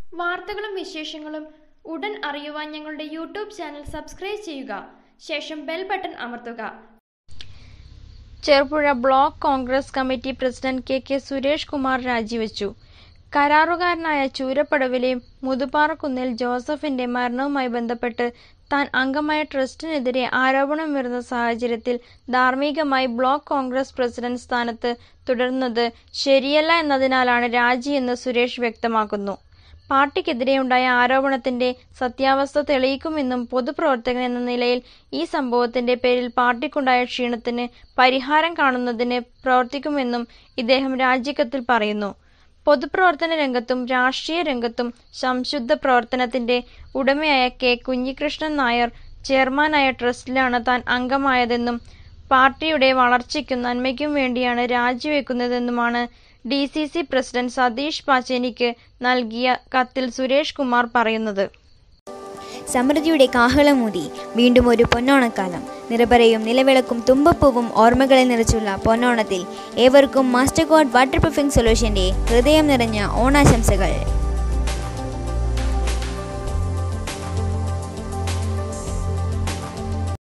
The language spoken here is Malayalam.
വാർത്തകളും വിശേഷങ്ങളും ഉടൻ അറിയുവാൻ ഞങ്ങളുടെ യൂട്യൂബ് ചാനൽ സബ്സ്ക്രൈബ് ചെയ്യുക ശേഷം ബെൽ ബട്ടൺ അമർത്തുക Cherupuzha block Congress committee president K K Suresh Kumar രാജിവെച്ചു കരാറുകാരനായ ചൂരപ്പടവിലെ മുതുപാറക്കുന്നിൽ ജോസഫിന്റെ മരണവുമായി ബന്ധപ്പെട്ട് താൻ അംഗമായ ട്രസ്റ്റിനെതിരെ ആരോപണമുയർന്ന സാഹചര്യത്തിൽ ധാർമ്മികമായി ബ്ലോക്ക് കോൺഗ്രസ് പ്രസിഡന്റ് സ്ഥാനത്ത് തുടരുന്നത് ശരിയല്ല എന്നതിനാലാണ് രാജിയെന്ന് സുരേഷ് വ്യക്തമാക്കുന്നു പാർട്ടിക്കെതിരെയുണ്ടായ ആരോപണത്തിന്റെ സത്യാവസ്ഥ തെളിയിക്കുമെന്നും പൊതുപ്രവർത്തകൻ എന്ന നിലയിൽ ഈ സംഭവത്തിന്റെ പേരിൽ പാർട്ടിക്കുണ്ടായ ക്ഷീണത്തിന് പരിഹാരം കാണുന്നതിന് പ്രവർത്തിക്കുമെന്നും ഇദ്ദേഹം രാജിക്കത്തിൽ പറയുന്നു പൊതുപ്രവർത്തന രംഗത്തും രാഷ്ട്രീയ രംഗത്തും സംശുദ്ധ പ്രവർത്തനത്തിന്റെ ഉടമയായ കെ കുഞ്ഞികൃഷ്ണൻ നായർ ചെയർമാനായ ട്രസ്റ്റിലാണ് താൻ അംഗമായതെന്നും പാർട്ടിയുടെ വളർച്ചയ്ക്കും നന്മയ്ക്കും വേണ്ടിയാണ് രാജിവെക്കുന്നതെന്നുമാണ് D C C president Satheesh പാച്ചേനിക്ക് നൽകിയ കത്തിൽ സുരേഷ് കുമാർ പറയുന്നത് സമൃദ്ധിയുടെ കാഹളമൂതി വീണ്ടും ഒരു പൊന്നോണക്കാലം നിറപറയും നിലവിളക്കും തുമ്പപ്പൂവും ഓർമ്മകളിൽ നിറച്ചുള്ള പൊന്നോണത്തിൽ ഏവർക്കും മാസ്റ്റർ കോഡ് വാട്ടർ പ്രൂഫിംഗ് സൊല്യൂഷന്റെ ഹൃദയം നിറഞ്ഞ ഓണാശംസകൾ